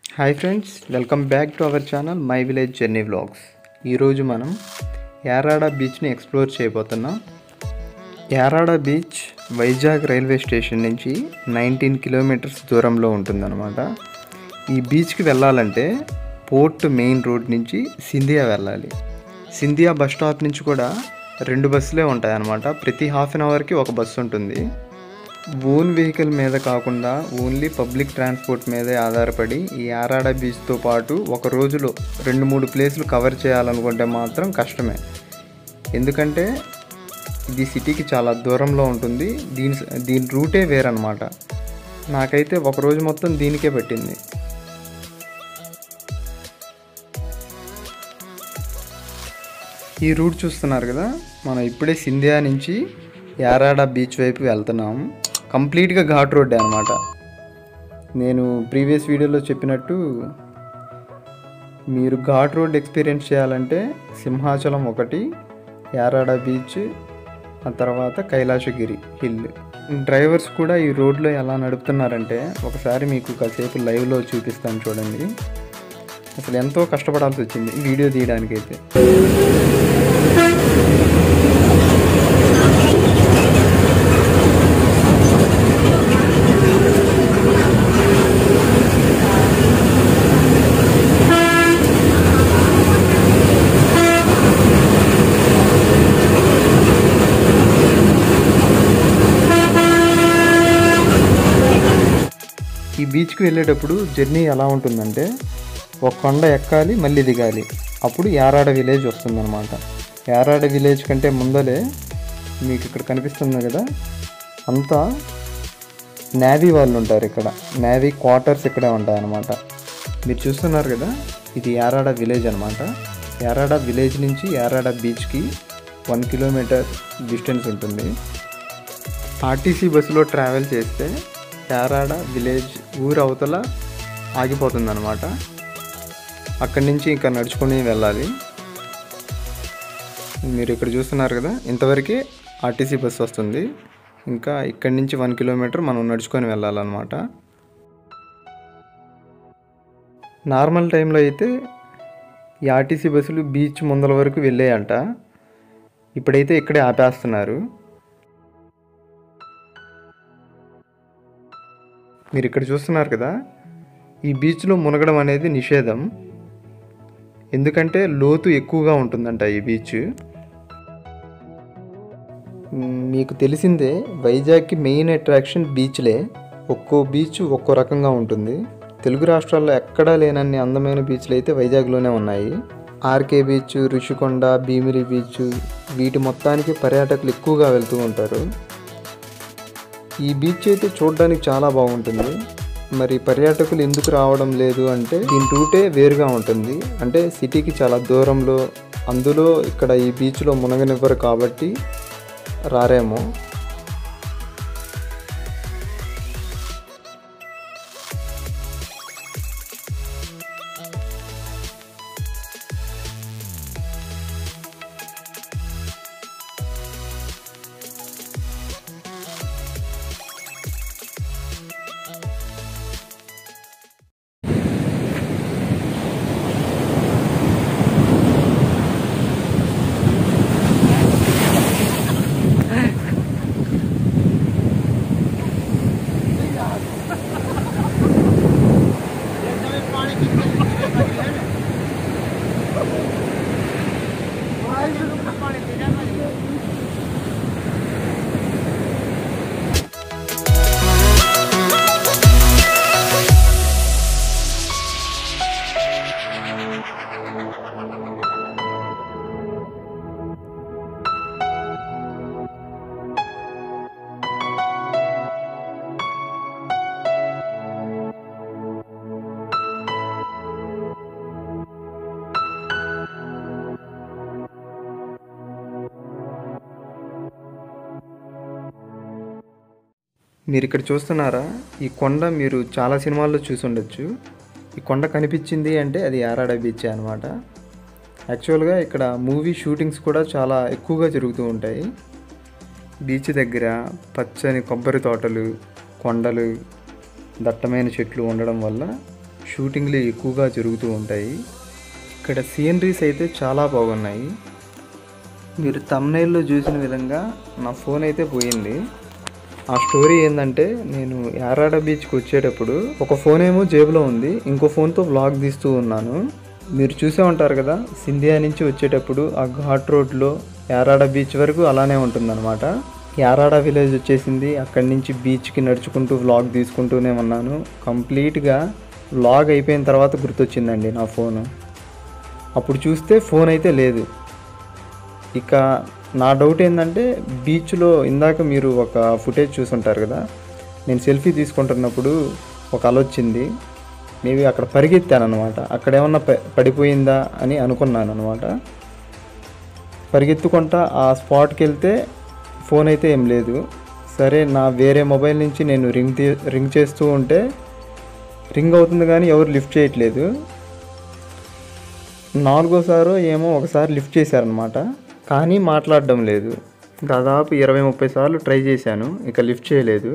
Hi friends welcome back to our channel my village journey vlogs ఈరోజు మనం యారాడ బీచ్ని explore చేయబోతున్నాం Yarada beach Vizag railway station నుంచి నైన్టీన్ కిలోమీటర్స్ దూరంలో ఉంటుందన్నమాట ఈ బీచ్కి వెళ్ళాలంటే పోర్ట్ మెయిన్ రోడ్ నుంచి సింధియా వెళ్ళాలి సింధియా బస్ స్టాప్ నుంచి కూడా రెండు బస్సులే ఉంటాయన్నమాట ప్రతి హాఫ్ అన్ అవర్కి ఒక బస్సు ఉంటుంది ఓన్ వెహికల్ మీద కాకుండా ఓన్లీ పబ్లిక్ ట్రాన్స్పోర్ట్ మీదే ఆధారపడి ఈ ఆరాడ బీచ్తో పాటు ఒక రోజులో రెండు మూడు ప్లేసులు కవర్ చేయాలనుకుంటే మాత్రం కష్టమే ఎందుకంటే ఇది సిటీకి చాలా దూరంలో ఉంటుంది దీని దీని రూటే వేరనమాట నాకైతే ఒక రోజు మొత్తం దీనికే పట్టింది ఈ రూట్ చూస్తున్నారు కదా మనం ఇప్పుడే సింధియా నుంచి యారాడ బీచ్ వైపు వెళ్తున్నాం కంప్లీట్గా ఘాట్ రోడ్డే అనమాట నేను ప్రీవియస్ వీడియోలో చెప్పినట్టు మీరు ఘాట్ రోడ్ ఎక్స్పీరియన్స్ చేయాలంటే సింహాచలం ఒకటి యారాడ బీచ్ ఆ తర్వాత కైలాసగిరి హిల్ డ్రైవర్స్ కూడా ఈ రోడ్లో ఎలా నడుపుతున్నారంటే ఒకసారి మీకు కాసేపు లైవ్లో చూపిస్తాను చూడండి అసలు ఎంతో కష్టపడాల్సి వచ్చింది వీడియో తీయడానికైతే ఈ బీచ్కి వెళ్ళేటప్పుడు జర్నీ ఎలా ఉంటుందంటే ఒక కొండ ఎక్కాలి మళ్ళీ దిగాలి అప్పుడు యారాడ విలేజ్ వస్తుందన్నమాట యారాడ విలేజ్ కంటే ముందలే మీకు ఇక్కడ కనిపిస్తుంది కదా అంతా నేవీ వాళ్ళు ఉంటారు ఇక్కడ నేవీ క్వార్టర్స్ ఇక్కడే ఉంటాయన్నమాట మీరు చూస్తున్నారు కదా ఇది యారాడ విలేజ్ అనమాట యారాడ విలేజ్ నుంచి యారాడ బీచ్కి వన్ కిలోమీటర్ డిస్టెన్స్ ఉంటుంది ఆర్టీసీ బస్సులో ట్రావెల్ చేస్తే యారాడ విలేజ్ ఊరు అవతల ఆగిపోతుంది అనమాట అక్కడి నుంచి ఇంకా నడుచుకొని వెళ్ళాలి మీరు ఇక్కడ చూస్తున్నారు కదా ఇంతవరకే ఆర్టీసీ బస్సు వస్తుంది ఇంకా ఇక్కడి నుంచి వన్ కిలోమీటర్ మనం నడుచుకొని వెళ్ళాలన్నమాట నార్మల్ టైంలో అయితే ఈ ఆర్టీసీ బస్సులు బీచ్ ముందల వరకు వెళ్ళాయంట ఇప్పుడైతే ఇక్కడే ఆపేస్తున్నారు మీరు ఇక్కడ చూస్తున్నారు కదా ఈ బీచ్లో మునగడం అనేది నిషేధం ఎందుకంటే లోతు ఎక్కువగా ఉంటుందంట ఈ బీచ్ మ్, మీకు తెలిసిందే వైజాగ్కి మెయిన్ అట్రాక్షన్ బీచ్లే ఒక్కో బీచ్ ఒక్కో రకంగా ఉంటుంది తెలుగు రాష్ట్రాల్లో ఎక్కడా లేనన్ని అందమైన బీచ్లు అయితే వైజాగ్లోనే ఉన్నాయి RK beach Rushikonda Bheemili beach వీటి మొత్తానికి పర్యాటకులు ఎక్కువగా వెళ్తూ ఉంటారు ఈ బీచ్ అయితే చూడడానికి చాలా బాగుంటుంది మరి పర్యాటకులు ఎందుకు రావడం లేదు అంటే దీని రూటే వేరుగా ఉంటుంది అంటే సిటీకి చాలా దూరంలో అందులో ఇక్కడ ఈ బీచ్లో మునగనివ్వరు కాబట్టి రారేమో మీరు ఇక్కడ చూస్తున్నారా ఈ కొండ మీరు చాలా సినిమాల్లో చూసి ఉండొచ్చు ఈ కొండ కనిపించింది అంటే అది యారాడ బీచ్ అనమాట యాక్చువల్గా ఇక్కడ మూవీ షూటింగ్స్ కూడా చాలా ఎక్కువగా జరుగుతూ ఉంటాయి బీచ్ దగ్గర పచ్చని కొబ్బరి తోటలు కొండలు దట్టమైన చెట్లు ఉండడం వల్ల షూటింగ్లు ఎక్కువగా జరుగుతూ ఉంటాయి ఇక్కడ సీనరీస్ అయితే చాలా బాగున్నాయి మీరు తమ్నైల్లో చూసిన విధంగా నా ఫోన్ అయితే పోయింది ఆ స్టోరీ ఏంటంటే నేను యారాడ బీచ్కి వచ్చేటప్పుడు ఒక ఫోన్ ఏమో జేబులో ఉంది ఇంకో ఫోన్తో వ్లాగ్ తీస్తూ ఉన్నాను మీరు చూసే ఉంటారు కదా సింధియా నుంచి వచ్చేటప్పుడు ఆ ఘాట్ రోడ్లో యారాడ బీచ్ వరకు అలానే ఉంటుందన్నమాట యారాడ విలేజ్ వచ్చేసింది అక్కడి నుంచి బీచ్కి నడుచుకుంటూ వ్లాగ్ తీసుకుంటూనే ఉన్నాను కంప్లీట్గా వ్లాగ్ అయిపోయిన తర్వాత గుర్తొచ్చిందండి నా ఫోను అప్పుడు చూస్తే ఫోన్ అయితే లేదు ఇక నా డౌట్ ఏంటంటే బీచ్లో ఇందాక మీరు ఒక ఫుటేజ్ చూసుంటారు కదా నేను సెల్ఫీ తీసుకుంటున్నప్పుడు ఒక అల వచ్చింది మేబీ అక్కడ పరిగెత్తాను అనమాట అక్కడ ఏమన్నా ప- పడిపోయిందా అని అనుకున్నాను అనమాట పరిగెత్తుకుంటా ఆ స్పాట్కి వెళ్తే ఫోన్ అయితే ఏం లేదు సరే నా వేరే మొబైల్ నుంచి నేను రింగ్ తీ రింగ్ చేస్తూ ఉంటే రింగ్ అవుతుంది కానీ ఎవరు లిఫ్ట్ చేయట్లేదు నాలుగోసారో ఏమో ఒకసారి లిఫ్ట్ చేశారనమాట కానీ మాట్లాడడం లేదు దాదాపు ఇరవై ముప్పై సార్లు ట్రై చేశాను ఇక లిఫ్ట్ చేయలేదు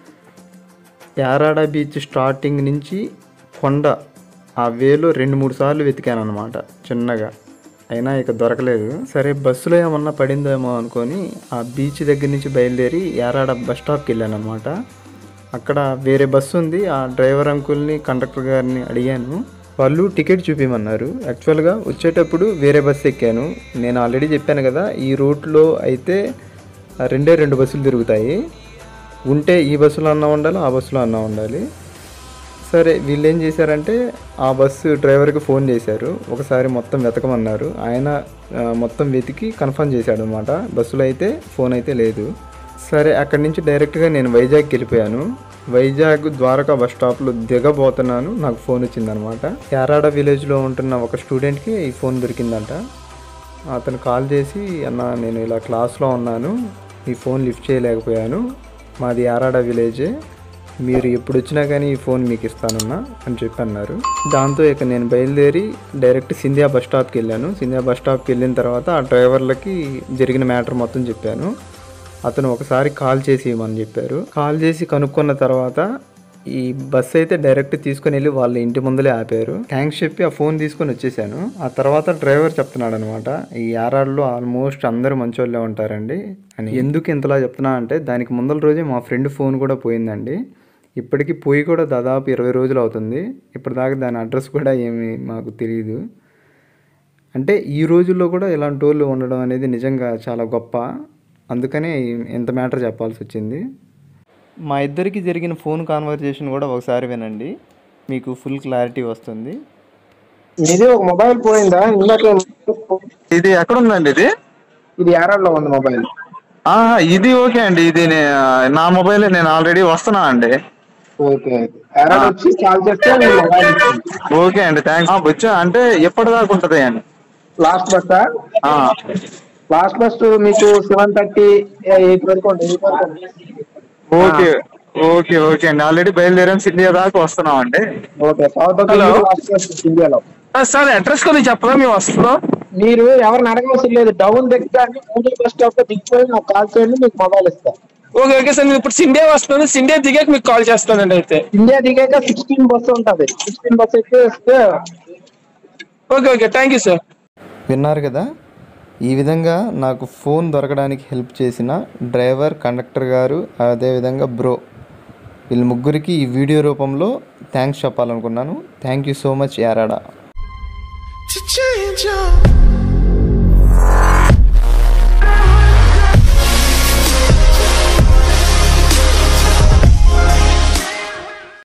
యారాడ బీచ్ స్టార్టింగ్ నుంచి కొండ ఆ వేలో రెండు మూడు సార్లు వెతికాను అనమాట చిన్నగా అయినా ఇక దొరకలేదు సరే బస్సులో ఏమన్నా పడిందేమో అనుకొని ఆ బీచ్ దగ్గర నుంచి బయలుదేరి యారాడ బస్ స్టాప్కి వెళ్ళాను అనమాట అక్కడ వేరే బస్సు ఉంది ఆ డ్రైవర్ అంకుల్ని కండక్టర్ గారిని అడిగాను వాళ్ళు టికెట్ చూపించమన్నారు యాక్చువల్గా వచ్చేటప్పుడు వేరే బస్సు ఎక్కాను నేను ఆల్రెడీ చెప్పాను కదా ఈ రూట్లో అయితే రెండే రెండు బస్సులు తిరుగుతాయి ఉంటే ఈ బస్సులో అన్నా ఉండాలి ఆ బస్సులో అన్నా ఉండాలి సరే వీళ్ళు ఏం చేశారంటే ఆ బస్సు డ్రైవర్కి ఫోన్ చేశారు ఒకసారి మొత్తం వెతకమన్నారు ఆయన ఆ, మొత్తం వెతికి కన్ఫర్మ్ చేశాడు అనమాట బస్సులో అయితే ఫోన్ అయితే లేదు సరే అక్కడి నుంచి డైరెక్ట్గా నేను వైజాగ్కి వెళ్ళిపోయాను వైజాగ్ ద్వారకా బస్ స్టాప్లో దిగబోతున్నాను నాకు ఫోన్ వచ్చిందనమాట యారాడ విలేజ్లో ఉంటున్న ఒక స్టూడెంట్కి ఈ ఫోన్ దొరికిందంట అతను కాల్ చేసి అన్న నేను ఇలా క్లాస్లో ఉన్నాను ఈ ఫోన్ లిఫ్ట్ చేయలేకపోయాను మాది యారాడ విలేజే మీరు ఎప్పుడు వచ్చినా కానీ ఈ ఫోన్ మీకు ఇస్తానన్నా అని చెప్పి అన్నారు దాంతో ఇక నేను బయలుదేరి డైరెక్ట్ సింధియా బస్ స్టాప్కి వెళ్ళాను సింధియా బస్ స్టాప్కి వెళ్ళిన తర్వాత ఆ డ్రైవర్లకి జరిగిన మ్యాటర్ మొత్తం చెప్పాను అతను ఒకసారి కాల్ చేసి ఇవ్వమని చెప్పారు కాల్ చేసి కనుక్కున్న తర్వాత ఈ బస్ అయితే డైరెక్ట్ తీసుకొని వెళ్ళి వాళ్ళ ఇంటి ముందలే ఆపారు థ్యాంక్స్ చెప్పి ఆ ఫోన్ తీసుకొని వచ్చేసాను ఆ తర్వాత డ్రైవర్ చెప్తున్నాడు అనమాట ఈ యారాడ్లో ఆల్మోస్ట్ అందరూ మంచోళ్ళే ఉంటారండి అని ఎందుకు ఇంతలా చెప్తున్నా అంటే దానికి ముందల రోజే మా ఫ్రెండ్ ఫోన్ కూడా పోయిందండి ఇప్పటికి పోయి కూడా దాదాపు ఇరవై రోజులు అవుతుంది ఇప్పటిదాకా దాని అడ్రస్ కూడా ఏమి మాకు తెలియదు అంటే ఈ రోజుల్లో కూడా ఇలాంటి వాళ్ళు ఉండడం అనేది నిజంగా చాలా గొప్ప అందుకనే ఇంత మ్యాటర్ చెప్పాల్సి వచ్చింది మా ఇద్దరికి జరిగిన ఫోన్ కాన్వర్జేషన్ కూడా ఒకసారి వినండి మీకు ఫుల్ క్లారిటీ వస్తుంది ఇది ఒక మొబైల్ పోయిందా ఇందాక ఇది ఎక్కడ ఉందండి ఇది ఇది యారాడ్ లో ఉంది మొబైల్ ఆ ఇది ఓకే అండి ఇది నే- నా మొబైల్ నేను ఆల్రెడీ వస్తున్నా అండి ఓకే యారాడ్ వచ్చి కాల్ చేస్తే మీ మొబైల్ ఇస్తుంది ఓకే అండి థ్యాంక్స్ వచ్చా అంటే ఎప్పటిదాకా ఉంటది అండి లాస్ట్ బస్ ఆ, లాస్ట్ బస్ మీకు సెవెన్ థర్టీ ఎయిట్ వరకు ఉంది ఎయిట్ వరకు ఉంది ఓకే ఓకే ఓకే అండి ఆల్రెడీ బయలుదేరాం సిడ్నీ దాకా వస్తున్నాం అండి okay south Hello. Last bus ఇండియాలో సార్ అడ్రస్ కొద్దిగా చెప్పరా మేము వస్తున్నాం మీరు ఎవరిని అడగవలసిన లేదు డౌన్ దిగడానికి మూడు బస్ స్టాప్ లో దిగిపోయి నాకు కాల్ చేయండి మీకు మొబైల్ ఇస్తా ఓకే ఓకే సార్ నేను ఇప్పుడు సిండియా వస్తుంది సిండియా దిగాక మీకు కాల్ చేస్తానండి అయితే ఇండియా దిగాక సిక్స్టీన్ బస్ ఉంటది సిక్స్టీన్ బస్ ఎక్కిస్తే okay okay thank you sir విన్నారు కదా ఈ విధంగా నాకు ఫోన్ దొరకడానికి హెల్ప్ చేసిన డ్రైవర్ కండక్టర్ గారు అదేవిధంగా బ్రో వీళ్ళ ముగ్గురికి ఈ వీడియో రూపంలో థ్యాంక్స్ చెప్పాలనుకున్నాను థ్యాంక్ యూ సో మచ్ యారాడా to change up.